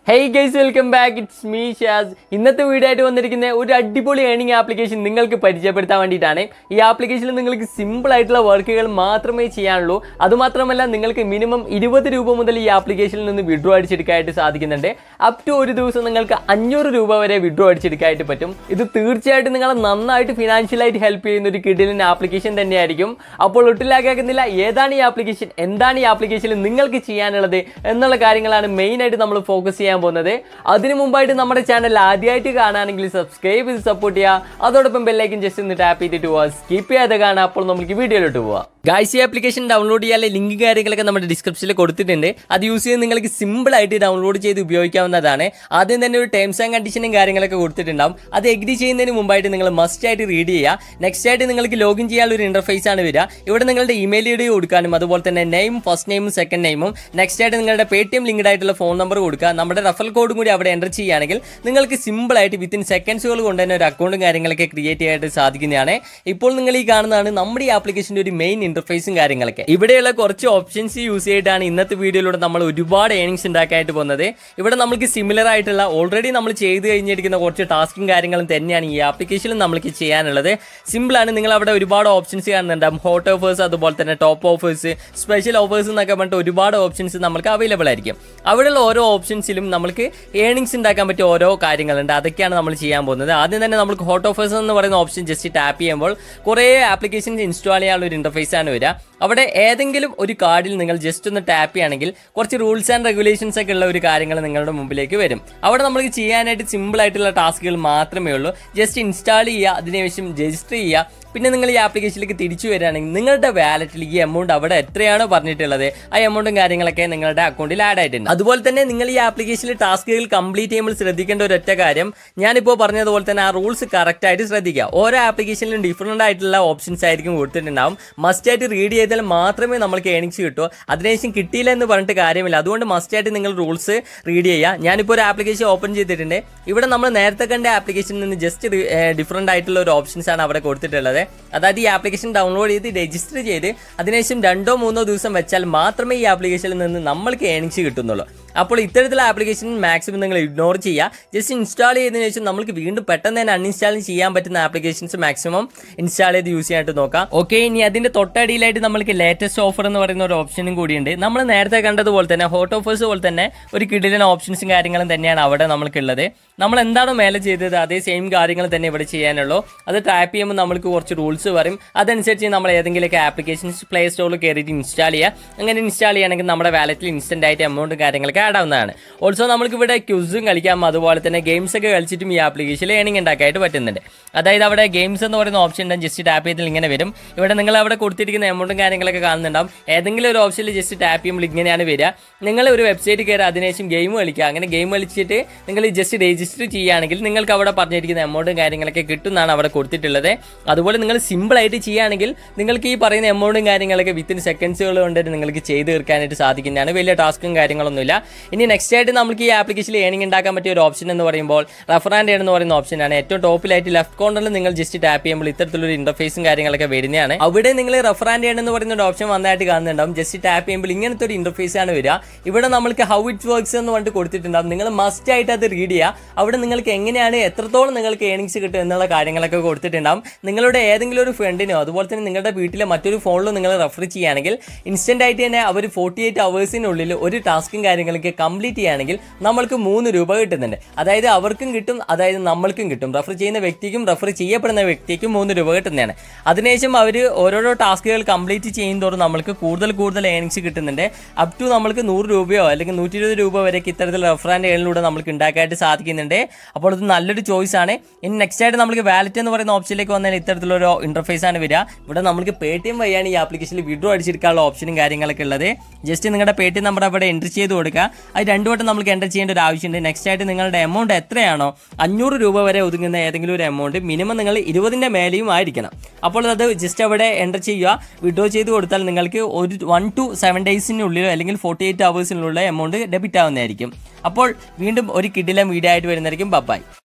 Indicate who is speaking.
Speaker 1: hey guys welcome back it's me Shaz ഇന്നത്തെ video ആയിട്ട് വന്നിരിക്കുന്ന ഒരു അടിപൊളി ഏണിംഗ് ആപ്ലിക്കേഷൻ നിങ്ങൾക്ക് പരിചയപ്പെടുത്താൻ വേണ്ടിയിട്ടാണ് ഈ ആപ്ലിക്കേഷനിൽ നിങ്ങൾക്ക് സിമ്പിൾ ആയിട്ടുള്ള വർക്കുകൾ മാത്രമേ ചെയ്യാനുള്ളൂ അതുമാത്രമല്ല നിങ്ങൾക്ക് മിനിമം ഇരുപത് രൂപ മുതൽ ഈ ആപ്ലിക്കേഷനിൽ നിന്ന് വിഡ്രോ അടിച്ചെടുക്കാനായിട്ട് സാധിക്കുന്നുണ്ട് അപ് ടു ഒരു ദിവസം നിങ്ങൾക്ക് അഞ്ഞൂറ് രൂപ വരെ വിഡ്രോ അടിച്ചെടുക്കാനായിട്ട് പറ്റും ഇത് തീർച്ചയായിട്ടും നിങ്ങളെ നന്നായിട്ട് ഫിനാൻഷ്യലായിട്ട് ഹെൽപ്പ് ചെയ്യുന്ന ഒരു കിഡിലിൻ ആപ്ലിക്കേഷൻ തന്നെയായിരിക്കും അപ്പോൾ ഒട്ടിലാക്കാക്കുന്നില്ല ഏതാണ് ഈ ആപ്ലിക്കേഷൻ എന്താണ് ഈ ആപ്ലിക്കേഷനിൽ നിങ്ങൾക്ക് ചെയ്യാനുള്ളത് എന്നുള്ള കാര്യങ്ങളാണ് മെയിൻ ആയിട്ട് നമ്മൾ ഫോക്കസ് ചെയ്യാൻ പോകുന്നത് അതിനു മുമ്പായിട്ട് നമ്മുടെ ചാനൽ ആദ്യമായിട്ട് കാണുകയാണെങ്കിൽ സബ്സ്ക്രൈബ് ചെയ്ത് സപ്പോർട്ട് ചെയ്യുക അതോടൊപ്പം ബെല്ലൈക്കൻ ജസ്റ്റ് ഒന്ന് ടാപ്പ് ചെയ്തിട്ട് പോവുക സ്കിപ്പ് ചെയ്യാതെ കാണാം അപ്പോൾ നമുക്ക് വീഡിയോയിലോട്ട് പോവാം ഗായ്സ് ഈ ആപ്ലിക്കേഷൻ ഡൗൺലോഡ് ചെയ്യാനുള്ള ലിങ്ക് കാര്യങ്ങളൊക്കെ നമ്മുടെ ഡിസ്ക്രിപ്ഷനിൽ കൊടുത്തിട്ടുണ്ട് അത് യൂസ് ചെയ്ത് നിങ്ങൾക്ക് സിമ്പിൾ ആയിട്ട് ഡൗൺലോഡ് ചെയ്ത് ഉപയോഗിക്കാവുന്നതാണ് ആദ്യം തന്നെ ഒരു ടേംസ് ആൻഡ് കണ്ടീഷനും കാര്യങ്ങളൊക്കെ കൊടുത്തിട്ടുണ്ടാവും അത് എഗ്രി ചെയ്യുന്നതിന് മുമ്പായിട്ട് നിങ്ങൾ മസ്റ്റ് ആയിട്ട് റീഡ് ചെയ്യുക നെക്സ്റ്റ് ആയിട്ട് നിങ്ങൾക്ക് ലോഗിൻ ചെയ്യാനുള്ള ഒരു ഇന്റർഫേസ് ആണ് വരിക ഇവിടെ നിങ്ങളുടെ ഇമെയിൽ ഐ ഡി കൊടുക്കാനും അതുപോലെ തന്നെ നെയിം ഫസ്റ്റ് നെയിമും സെക്കൻഡ് നെയിമും നെക്സ്റ്റ് ആയിട്ട് നിങ്ങളുടെ പേ ടി എം ലിങ്ക്ഡ് ആയിട്ടുള്ള ഫോൺ നമ്പർ കൊടുക്കുക നമ്മുടെ റഫൽ കോഡും കൂടി അവിടെ എൻ്റർ ചെയ്യുകയാണെങ്കിൽ നിങ്ങൾക്ക് സിമ്പിൾ ആയിട്ട് വിത്തിൻ സെക്കൻഡ്സുകൾ കൊണ്ട് തന്നെ ഒരു അക്കൗണ്ടും കാര്യങ്ങളൊക്കെ ക്രിയേറ്റ് ചെയ്യാനായിട്ട് സാധിക്കുന്നതാണ് ഇപ്പോൾ നിങ്ങൾ ഈ കാണുന്നതാണ് നമ്മുടെ ഈ ആപ്ലിക്കേഷൻ്റെ ഒരു മെയിൻ ഇന്റർഫേസും കാര്യങ്ങളൊക്കെ ഇവിടെയുള്ള കുറച്ച് ഓപ്ഷൻസ് യൂസ് ചെയ്തിട്ടാണ് ഇന്നത്തെ വീഡിയോയിലൂടെ നമ്മൾ ഒരുപാട് ഏണിങ്സ് ഉണ്ടാക്കാനായിട്ട് പോകുന്നത് ഇവിടെ നമുക്ക് സിമിലർ ആയിട്ടുള്ള ഓൾറെഡി നമ്മൾ ചെയ്ത് കഴിഞ്ഞിരിക്കുന്ന കുറച്ച് ടാസ്കും കാര്യങ്ങളും തന്നെയാണ് ഈ ആപ്ലിക്കേഷനിൽ നമ്മൾക്ക് ചെയ്യാനുള്ളത് സിമ്പിളാണ് നിങ്ങൾ അവിടെ ഒരുപാട് ഓപ്ഷൻസ് കാണുന്നുണ്ടാവും ഹോട്ട് ഓഫേഴ്സ് അതുപോലെ തന്നെ ടോപ്പ് ഓഫേഴ്സ് സ്പെഷ്യൽ ഓഫേഴ്സ് എന്നൊക്കെ പറഞ്ഞിട്ട് ഒരുപാട് ഓപ്ഷൻസ് നമുക്ക് അവൈലബിൾ ആയിരിക്കും അവിടെയുള്ള ഓരോ ഓപ്ഷൻസിലും നമുക്ക് ഏണിങ്സ് ഉണ്ടാക്കാൻ പറ്റിയ ഓരോ കാര്യങ്ങളുണ്ട് അതൊക്കെയാണ് നമ്മൾ ചെയ്യാൻ പോകുന്നത് ആദ്യം തന്നെ നമുക്ക് ഹോട്ട് ഓഫേഴ്സ് എന്ന് പറയുന്ന ഓപ്ഷൻ ജസ്റ്റ് ടാപ്പ് ചെയ്യുമ്പോൾ കുറേ ആപ്ലിക്കേഷൻസ് ഇൻസ്റ്റാൾ ചെയ്യാനുള്ള ഒരു ഇന്റർഫേസ് ആണ് വരിക അവിടെ ഏതെങ്കിലും ഒരു കാർഡിൽ നിങ്ങൾ ജസ്റ്റ് ഒന്ന് ടാപ്പ് ചെയ്യുകയാണെങ്കിൽ കുറച്ച് റൂൾസ് ആൻഡ് റെഗുലേഷൻസ് ഒക്കെ ഉള്ള ഒരു കാര്യങ്ങൾ നിങ്ങളുടെ മുമ്പിലേക്ക് വരും അവിടെ നമുക്ക് ചെയ്യാനായിട്ട് സിമ്പിൾ ആയിട്ടുള്ള ടാസ്കുകൾ മാത്രമേ ഉള്ളൂ ജസ്റ്റ് ഇൻസ്റ്റാൾ ചെയ്യുക അതിനുശേഷം രജിസ്റ്റർ ചെയ്യുക പിന്നെ നിങ്ങൾ ഈ ആപ്ലിക്കേഷനിലേക്ക് തിരിച്ചു വരികയാണെങ്കിൽ നിങ്ങളുടെ വാലറ്റിൽ ഈ എമൗണ്ട് അവിടെ എത്രയാണോ പറഞ്ഞിട്ടുള്ളത് ആ എമൗണ്ടും കാര്യങ്ങളൊക്കെ നിങ്ങളുടെ അക്കൗണ്ടിൽ ആഡ് ആയിട്ടുണ്ട് അതുപോലെ തന്നെ നിങ്ങൾ ഈ ആപ്ലിക്കേഷനിൽ ടാസ്കുകൾ കംപ്ലീറ്റ് ചെയ്യുമ്പോൾ ശ്രദ്ധിക്കേണ്ട ഒരൊറ്റ കാര്യം ഞാനിപ്പോൾ പറഞ്ഞതുപോലെ തന്നെ ആ റൂൾസ് കറക്റ്റ് ആയിട്ട് ശ്രദ്ധിക്കുക ഓരോ ആപ്ലിക്കേഷനിലും ഡിഫറെൻ്റ് ആയിട്ടുള്ള ഓപ്ഷൻസ് ആയിരിക്കും കൊടുത്തിട്ടുണ്ടാവും മസ്റ്റ് ആയിട്ട് റീഡ് ചെയ്താൽ മാത്രമേ നമ്മൾക്ക് ഏണിങ്സ് കിട്ടൂ അതിനുശേഷം കിട്ടിയില്ല എന്ന് പറഞ്ഞിട്ട് കാര്യമില്ല അതുകൊണ്ട് മസ്റ്റ് ആയിട്ട് നിങ്ങൾ റൂൾസ് റീഡ് ചെയ്യുക ഞാനിപ്പോൾ ഒരു ആപ്ലിക്കേഷൻ ഓപ്പൺ ചെയ്തിട്ടുണ്ട് ഇവിടെ നമ്മൾ നേരത്തെ കണ്ട ആപ്ലിക്കേഷനിൽ നിന്ന് ജസ്റ്റ് ഡിഫറെൻ്റ് ആയിട്ടുള്ള ഒരു ഓപ്ഷൻസ് ആണ് അവിടെ കൊടുത്തിട്ടുള്ളത് അതായത് ഈ ആപ്ലിക്കേഷൻ ഡൗൺലോഡ് ചെയ്ത് രജിസ്റ്റർ ചെയ്ത് അതിനുശേഷം രണ്ടോ മൂന്നോ ദിവസം വെച്ചാൽ മാത്രമേ ഈ ആപ്ലിക്കേഷനിൽ നിന്ന് നമ്മൾക്ക് ഏണിങ്സ് കിട്ടുന്നുള്ളൂ അപ്പോൾ ഇത്തരത്തിലുള്ള ആപ്ലിക്കേഷൻ മാക്സിമം നിങ്ങൾ ഇഗ്നോർ ചെയ്യുക ജസ്റ്റ് ഇൻസ്റ്റാൾ ചെയ്തതിനു ശേഷം നമുക്ക് വീണ്ടും പെട്ടെന്ന് തന്നെ അൺഇൻസ്റ്റാൾ ചെയ്യാൻ പറ്റുന്ന ആപ്ലിക്കേഷൻസ് മാക്സിമം ഇൻസ്റ്റാൾ ചെയ്ത് യൂസ് ചെയ്യാനായിട്ട് നോക്കാം ഓക്കെ ഇനി അതിന്റെ തൊട്ടടിയിലായിട്ട് നമുക്ക് ലേറ്റസ്റ്റ് ഓഫർ എന്ന് പറയുന്ന ഒരു ഓപ്ഷനും കൂടിയുണ്ട് നമ്മൾ നേരത്തെ കണ്ടതുപോലെ തന്നെ ഹോട്ട് ഓഫേഴ്സ് പോലെ തന്നെ ഒരു കിടിലൻ ഓപ്ഷൻസും കാര്യങ്ങളും തന്നെയാണ് അവിടെ നമ്മൾക്കുള്ളത് നമ്മൾ എന്താണോ മേലെ ചെയ്തത് അതേ സെയിം കാര്യങ്ങൾ തന്നെ ഇവിടെ ചെയ്യാനുള്ളൂ അത് ടാപ്പ് ചെയ്യുമ്പോൾ നമുക്ക് കുറച്ച് റൂൾസ് പറയും അതനുസരിച്ച് നമ്മൾ ഏതെങ്കിലുമൊക്കെ ആപ്ലിക്കേഷൻസ് പ്ലേ സ്റ്റോറിൽ കയറിയിട്ട് ഇൻസ്റ്റാൾ ചെയ്യുക അങ്ങനെ ഇൻസ്റ്റാൾ ചെയ്യുകയാണെങ്കിൽ നമ്മുടെ വാലറ്റിൽ ഇൻസ്റ്റന്റ് ആയിട്ട് എമൗണ്ടും കാര്യങ്ങളൊക്കെ ആഡ് ആവുന്നതാണ് ഓൾസോ നമുക്ക് ഇവിടെ ക്യൂസും കളിക്കാം അതുപോലെ തന്നെ ഗെയിംസ് ഒക്കെ കളിച്ചിട്ടും ഈ ആപ്ലിക്കേഷനിൽ ഏണിംഗ് ഉണ്ടാക്കാനായിട്ട് പറ്റുന്നുണ്ട് അതായത് അവിടെ ഗെയിംസ് എന്ന് പറയുന്ന ഓപ്ഷൻ ഉണ്ട് ജസ്റ്റ് ടാപ്പ് ചെയ്താൽ ഇങ്ങനെ വരും ഇവിടെ നിങ്ങൾ അവിടെ കൊടുത്തിരിക്കുന്ന എമൗണ്ടും കാര്യങ്ങളൊക്കെ കാണുന്നുണ്ടാവും ഏതെങ്കിലും ഒരു ഓപ്ഷനിൽ ജസ്റ്റ് ടാപ്പ് ചെയ്യുമ്പോൾ ഇങ്ങനെയാണ് വരിക നിങ്ങൾ ഒരു വെബ്സൈറ്റ് കയറി അതിനുശേഷം ഗെയിം കളിക്കുക അങ്ങനെ ഗെയിം കളിച്ചിട്ട് നിങ്ങൾ ജസ്റ്റ് രജിസ്റ്റർ ചെയ്യുകയാണെങ്കിൽ നിങ്ങൾക്ക് അവിടെ പറഞ്ഞിരിക്കുന്ന എമൗണ്ടും കാര്യങ്ങളൊക്കെ കിട്ടുന്നതാണ് അവിടെ കൊടുത്തിട്ടുള്ളത് അതുപോലെ നിങ്ങൾ സിമ്പിൾ ആയിട്ട് ചെയ്യുകയാണെങ്കിൽ നിങ്ങൾക്ക് ഈ പറയുന്ന എമൗണ്ടും കാര്യങ്ങളൊക്കെ വിത്തിൻ സെക്കൻഡ്സുകൾ കൊണ്ട് നിങ്ങൾക്ക് ചെയ്ത് തീർക്കാനായിട്ട് സാധിക്കുന്നതാണ് വലിയ ടാസ്കും കാര്യങ്ങളൊന്നുമില്ല ഇനി നെക്സ്റ്റ് ആയിട്ട് നമുക്ക് ഈ ആപ്ലിക്കേഷനിൽ ഏണിംഗ് ഉണ്ടാക്കാൻ പറ്റിയ ഒരു ഓപ്ഷൻ എന്ന് പറയുമ്പോൾ റെഫർ ആൻഡ് എന്ന് പറയുന്ന ഓപ്ഷനാണ് ഏറ്റവും ടോപ്പിലായിട്ട് ലെഫ്റ്റ് കോർണറിൽ നിങ്ങൾ ജസ്റ്റ് ടാപ്പ് ചെയ്യുമ്പോൾ ഇത്തരത്തിലൊരു ഇന്റർഫേസും കാര്യങ്ങളൊക്കെ വരുന്നതാണ് അവിടെ നിങ്ങൾ റെഫർ ആൻഡ് എന്ന് പറയുന്ന ഒരു ഓപ്ഷൻ വന്നതായിട്ട് കാണുന്നുണ്ടാവും ജസ്റ്റ് ടാപ്പ് ചെയ്യുമ്പോൾ ഇങ്ങനത്തെ ഒരു ഇന്റർഫേസ് ആണ് വരിക ഇവിടെ നമ്മൾക്ക് ഹൗ ഇറ്റ് വർക്ക്സ് എന്ന് പറഞ്ഞിട്ട് കൊടുത്തിട്ടുണ്ടാവും നിങ്ങൾ മസ്റ്റ് ആയിട്ട് അത് റീഡ് ചെയ്യുക അവിടെ നിങ്ങൾക്ക് എങ്ങനെയാണ് എത്രത്തോളം നിങ്ങൾക്ക് ഏണിങ്സ് കിട്ടും എന്നുള്ള കാര്യങ്ങളൊക്കെ കൊടുത്തിട്ടുണ്ടാവും നിങ്ങളുടെ ഏതെങ്കിലും ഒരു ഫ്രണ്ടിനോ അതുപോലെ തന്നെ നിങ്ങളുടെ വീട്ടിലെ മറ്റൊരു ഫോണിലോ നിങ്ങൾ റെഫർ ചെയ്യുകയാണെങ്കിൽ ഇൻസ്റ്റന്റ് ആയിട്ട് തന്നെ അവർ ഫോർട്ടി എയ്റ്റ് അവേഴ്സിനുള്ളിൽ ഒരു ടാസ്കും കാര്യങ്ങളൊക്കെ കംപ്ലീറ്റ് ചെയ്യുകയാണെങ്കിൽ നമ്മൾക്ക് മൂന്ന് രൂപ കിട്ടുന്നുണ്ട് അതായത് അവർക്കും കിട്ടും അതായത് നമ്മൾക്കും കിട്ടും റെഫർ ചെയ്യുന്ന വ്യക്തിക്കും റെഫർ ചെയ്യപ്പെടുന്ന വ്യക്തിക്കും മൂന്ന് രൂപ കിട്ടുന്നതാണ് അതിനുശേഷം അവർ ഓരോരോ ടാസ്കുകൾ കംപ്ലീറ്റ് ചെയ്യുന്നതോറും നമ്മൾക്ക് കൂടുതൽ കൂടുതൽ ഏണിങ്സ് കിട്ടുന്നുണ്ട് അപ് ടു നമ്മൾക്ക് നൂറ് രൂപയോ അല്ലെങ്കിൽ നൂറ്റി ഇരുപത് രൂപ വരെയൊക്കെ ഇത്തരത്തിൽ റെഫർ ആൻഡ് ഏണിലൂടെ നമുക്ക് ഉണ്ടാക്കാനായിട്ട് സാധിക്കുന്നുണ്ട് അപ്പോൾ ഇത് നല്ലൊരു ചോയ്സ് ആണ് ഇനി നെക്സ്റ്റ് ആയിട്ട് നമുക്ക് വാലറ്റ് എന്ന് പറയുന്ന ഓപ്ഷനിലേക്ക് വന്നാൽ ഇത്തരത്തിലൊരു ഇന്റർഫേസ് ആണ് വരിക ഇവിടെ നമുക്ക് പേ ടി എം വഴിയാണ് ഈ ആപ്ലിക്കേഷനിൽ വിഡ്രോ അടിച്ചെടുക്കാനുള്ള ഓപ്ഷനും കാര്യങ്ങളൊക്കെ ഉള്ളത് ജസ്റ്റ് നിങ്ങളുടെ പേ ടി എം നമ്പർ അവിടെ എൻ്റർ ചെയ്ത് കൊടുക്കുക അത് രണ്ടു വട്ടം നമുക്ക് എൻ്റർ ചെയ്യേണ്ട ഒരു ആവശ്യമുണ്ട് നെക്സ്റ്റ് ആയിട്ട് നിങ്ങളുടെ എമൗണ്ട് എത്രയാണോ അഞ്ഞൂറ് രൂപ വരെ ഒതുങ്ങുന്ന ഏതെങ്കിലും ഒരു എമൗണ്ട് മിനിമം നിങ്ങൾ ഇരുപതിൻ്റെ മേലെയും ആയിരിക്കണം അപ്പോൾ അത് ജസ്റ്റ് അവിടെ എൻ്റർ ചെയ്യുക വിഡ്രോ ചെയ്ത് കൊടുത്താൽ നിങ്ങൾക്ക് ഒരു വൺ ടു സെവൻ ഡേയ്സിനുള്ളിലോ അല്ലെങ്കിൽ ഫോർട്ടി എയ്റ്റ് അവേഴ്സിനുള്ള എമൗണ്ട് ഡെബിറ്റ് ആവുന്നതായിരിക്കും അപ്പോൾ വീണ്ടും ഒരു കിഡിലെ വീഡിയോ ആയിട്ട് വരുന്നതായിരിക്കും ബബായ്